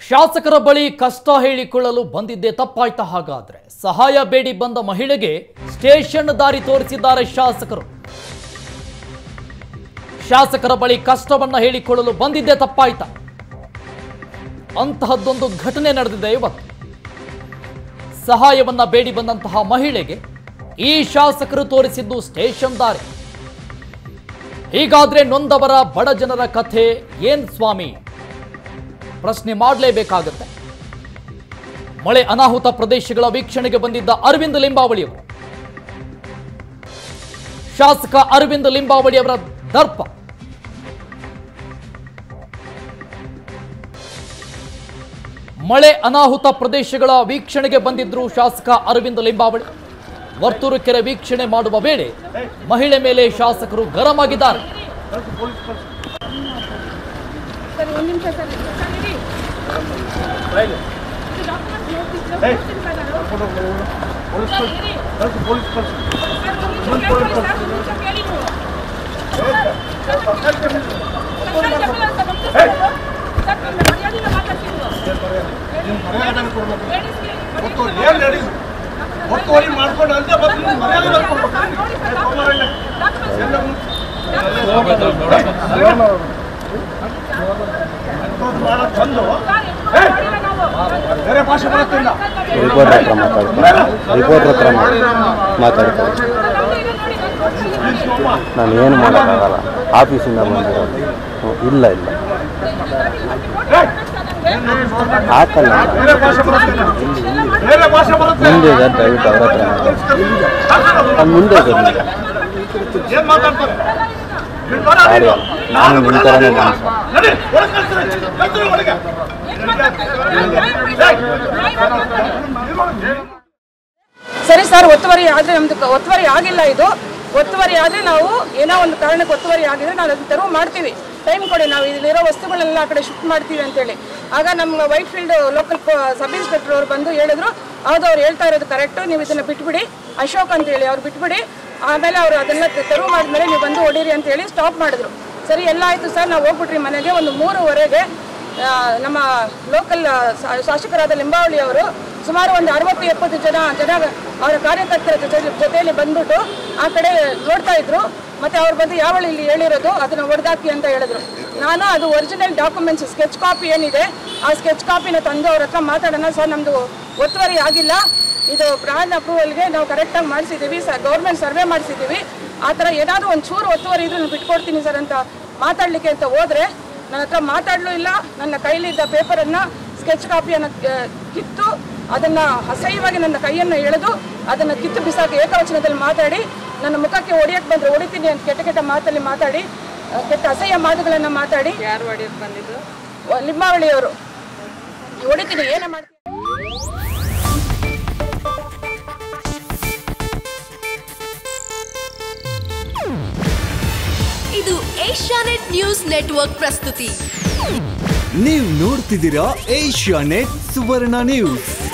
ಶಾಸಕರ ಬಳಿ ಕಷ್ಟ ಹೇಳಿಕೊಳ್ಳಲು ಬಂದಿದ್ದೇ ತಪ್ಪಾಯ್ತಾ ಹಾಗಾದ್ರೆ ಸಹಾಯ ಬೇಡಿ ಬಂದ ಮಹಿಳೆಗೆ ಸ್ಟೇಷನ್ ದಾರಿ ತೋರಿಸಿದ್ದಾರೆ ಶಾಸಕರು ಶಾಸಕರ ಬಳಿ ಕಷ್ಟವನ್ನ ಹೇಳಿಕೊಳ್ಳಲು ಬಂದಿದ್ದೇ ತಪ್ಪಾಯ್ತಾ ಅಂತಹದ್ದೊಂದು ಘಟನೆ ನಡೆದಿದೆ ಇವತ್ತು ಸಹಾಯವನ್ನ ಬೇಡಿ ಬಂದಂತಹ ಮಹಿಳೆಗೆ ಈ ಶಾಸಕರು ತೋರಿಸಿದ್ದು ಸ್ಟೇಷನ್ ದಾರಿ ಹೀಗಾದ್ರೆ ನೊಂದವರ ಬಡ ಜನರ ಕಥೆ ಏನ್ ಸ್ವಾಮಿ ಪ್ರಶ್ನೆ ಮಾಡಲೇಬೇಕಾಗತ್ತೆ ಮಳೆ ಅನಾಹುತ ಪ್ರದೇಶಗಳ ವೀಕ್ಷಣೆಗೆ ಬಂದಿದ್ದ ಅರವಿಂದ್ ಲಿಂಬಾವಳಿಯವರು ಶಾಸಕ ಅರವಿಂದ್ ಲಿಂಬಾವಳಿಯವರ ದರ್ಪ ಮಳೆ ಅನಾಹುತ ಪ್ರದೇಶಗಳ ವೀಕ್ಷಣೆಗೆ ಬಂದಿದ್ರು ಶಾಸಕ ಅರವಿಂದ್ ಲಿಂಬಾವಳಿ ವರ್ತೂರು ಕೆರೆ ವೀಕ್ಷಣೆ ಮಾಡುವ ವೇಳೆ ಮಹಿಳೆ ಮೇಲೆ ಶಾಸಕರು ಗರಂ ಆಗಿದ್ದಾರೆ ಸರ್ ಒಂದು ನಿಮಿಷ ಸರ್ ಸರ್ ಇರಿ ಇದು ಡಾಕ್ಯುಮೆಂಟ್ ನೋಡ್ತಿದ್ರೆ ನೋಡ್ತೀನಿ ಸರ್ ನಾನು ಸರ್ ಇರಿ ಸರ್ ಒಂದು ನಿಮಿಷ ಕೇಳ್ಕೊಳ್ಳಿ ಸರ್ ಒಂದು ನಿಮಿಷ ಕೇಳಿ ನೀವು ಸರ್ ಸರ್ಕಾರಿ ಜಮೀನು ಅಂತ ನಮ್ದು ಸರ್ ಇದು. ಸರ್ ನಮ್ಮ ಮರ್ಯಾದೆಯಿಂದ ಮಾತಾಡ್ತೀನಿ ಒತ್ತು ಏನ್ ನಡಿ ಒತ್ತುವರಿ ಮಾಡ್ಕೊಂಡು ಅಲ್ಲದೆ ಬಂದು ನೀವು ಮರ್ಯಾದೆ ಮಾಡ್ಕೊಡ್ಬೇಕು. ನೋಡಿ ಸರ್ ಡಾಕ್ಯುಮೆಂಟ್ಸ್ ಅಂಥದ್ದು ಭಾಳ ಚಂದ ಸರ್ ಮಾಡಿಲ್ಲ ನಾವು ಬೇರೆ ಭಾಷೆ ಬರುತ್ತಿಲ್ಲ ರಿಪೋರ್ಟರ್ ಹತ್ರ ಮಾತಾಡ್ತಾರೆ ರಿಪೋರ್ಟರ್ ಹತ್ರ ಮಾತಾಡ್ತಾರೆ ನಮ್ದು ಇದೆ ನೋಡಿ ನಾನು ತೋರಿಸ್ತೀನಿ ನಾನು ಏನು ಮಾಡೋಕ್ಕಾಗಲ್ಲ ಆಫೀಸಿಂದ ಬಂದಿರೋದು ಹ್ಞೂ, ಇಲ್ಲ ಇಲ್ಲ ಹಾಕಲ್ಲ ಬೇರೆ ಭಾಷೆ ಬರುತ್ತಿಲ್ಲ ಬೇರೆ ಭಾಷೆ ಬರುತ್ತೆ ಮುಂದೆ ಇದೆ ದಯವಿಟ್ಟು ಅವ್ರ ಹತ್ರ ಮಾತಾಡಿ ಅಲ್ಲಿ ಮುಂದೆ ಇದೆ ಮುಂದೆ. ಏನ್ ಮಾತಾಡ್ತಾರೆ ನೀನ್ ಬರ ಯಾರು ನೀನು. ಅಲ್ಲ. ನಾನು ನಿಮ್ಮ ಥರನೇ ಮನುಷ್ಯ ನಡಿ, ಒಳಗೆ ಕಳ್ಸ್ರಿ. ಕಳ್ಸ್ರಿ ಒಳಗೆ. ಸರಿ ಸರ್ ಒತ್ತುವರಿ ಆದರೆ ನಮ್ದು ಕ- ಒತ್ತುವರಿ ಆಗಿಲ್ಲ ಇದು ಒತ್ತುವರಿ ಆದರೆ ನಾವು ಏನೋ ಒಂದು ಕಾರಣಕ್ಕೆ ಒತ್ತುವರಿ ಆಗಿದ್ರೆ ನಾವು ಅದನ್ನ ತೆರವು ಮಾಡ್ತೀವಿ ಟೈಮ್ ಕೊಡಿ ನಾವು ಇಲ್ಲಿರೋ ವಸ್ತುಗಳನ್ನೆಲ್ಲ ಆ ಕಡೆ ಶಿಫ್ಟ್ ಮಾಡ್ತೀವಿ ಅಂತೇಳಿ ಆಗ ನಮ್ಮ Whitefield local sub inspector ಅವ್ರು ಬಂದು ಹೇಳಿದ್ರು ಹೌದು ಅವ್ರು ಹೇಳ್ತಾ ಇರೋದು ಕರೆಕ್ಟು ನೀವು ಇದನ್ನು ಬಿಟ್ಬಿಡಿ ಅಶೋಕ್ ಅಂತೇಳಿ ಅವ್ರು ಬಿಟ್ಬಿಡಿ ಆಮೇಲೆ ಅವರು ಅದನ್ನ ತೆ- ತೆರವು ಮಾಡಿದ್ಮೇಲೆ ನೀವು ಬಂದು ಹೊಡೀರಿ ಅಂತೇಳಿ ಸ್ಟಾಪ್ ಮಾಡಿದ್ರು ಸರಿ ಎಲ್ಲ ಆಯಿತು ಸರ್ ನಾವು ಹೋಗ್ಬಿಟ್ರಿ ಮನೆಗೆ ಒಂದು ಮೂರುವರೆಗೆ ಆ, ನಮ್ಮ ಲೋಕಲ್ ಶಾಸಕರಾದ ಲಿಂಬಾವಳಿ ಅವರು ಸುಮಾರು ಒಂದು ಅರವತ್ತು ಎಪ್ಪತ್ತು ಜನ ಜನ ಅವರ ಕಾರ್ಯಕರ್ತರ ಜೊತೆ ಜೊತೆಯಲ್ಲಿ ಬಂದ್ಬಿಟ್ಟು ಆ ಕಡೆ ನೋಡ್ತಾ ಇದ್ರು ಮತ್ತೆ ಅವ್ರು ಬಂದು ಯಾವಳು ಇಲ್ಲಿ ಹೇಳಿರೋದು ಅದನ್ನ ಹೊಡೆದಾಕಿ ಅಂತ ಹೇಳಿದ್ರು ನಾನು ಅದು ಒರಿಜಿನಲ್ ಡಾಕ್ಯುಮೆಂಟ್ಸ್ ಸ್ಕೆಚ್ ಕಾಪಿ ಏನಿದೆ ಆ ಸ್ಕೆಚ್ ಕಾಪಿನ ತಂದು ಅವ್ರ ಹತ್ರ ಮಾತಾಡೋಣ ಸರ್ ನಮ್ಮದು ಒತ್ತುವರಿ ಆಗಿಲ್ಲ ಇದು ಬ್ರಾಂಡ್ ಅಪ್ರೂವಲ್ಗೆ ನಾವು ಕರೆಕ್ಟಾಗಿ ಮಾಡಿಸಿದ್ದೀವಿ ಸ ಗೌರ್ಮೆಂಟ್ ಸರ್ವೆ ಮಾಡಿಸಿದ್ದೀವಿ ಆ ಥರ ಏನಾದರೂ ಒಂದು ಚೂರು ಒತ್ತುವರಿ ಇದ್ರೆ ನಾನು ಬಿಟ್ಕೊಡ್ತೀನಿ ಸರ್ ಅಂತ ಮಾತಾಡಲಿಕ್ಕೆ ಅಂತ ಹೋದರೆ ನನ್ನ ಹತ್ರ ಮಾತಾಡಲೂ ಇಲ್ಲ ನನ್ನ ಕೈಲಿದ್ದ ಪೇಪರನ್ನು ಸ್ಕೆಚ್ ಕಾಪಿಯನ್ನು ಕಿತ್ತು ಅದನ್ನು ಅಸಹ್ಯವಾಗಿ ನನ್ನ ಕೈಯನ್ನು ಎಳೆದು ಅದನ್ನು ಕಿತ್ತು ಬಿಸಾಕಿ ಏಕವಚನದಲ್ಲಿ ಮಾತಾಡಿ ನನ್ನ ಮುಖಕ್ಕೆ ಹೊಡಿಯಕ್ಕೆ ಬಂದರೆ ಹೊಡಿತೀನಿ ಅಂತ ಕೆಟ್ಟ ಕೆಟ್ಟ ಮಾತಲ್ಲಿ ಮಾತಾಡಿ ಆ, ಕೆಟ್ಟ ಅಸಹ್ಯ ಮಾತುಗಳನ್ನು ಮಾತಾಡಿ ಯಾರು ಹೊಡಿಯಕ್ಕೆ ಬಂದಿದ್ದು ಲಿಂಬಾವಳಿಯವರು ಹೊಡಿತೀನಿ ಏನೇ ಮಾಡ್ತೀನಿ ಇದು ಏಷ್ಯಾನೆಟ್ ನ್ಯೂಸ್ ನೆಟ್ವರ್ಕ್ ಪ್ರಸ್ತುತಿ ನೀವು ನೋಡ್ತಿದ್ದೀರಾ ಏಷ್ಯಾ ನೆಟ್ ಸುವರ್ಣ ನ್ಯೂಸ್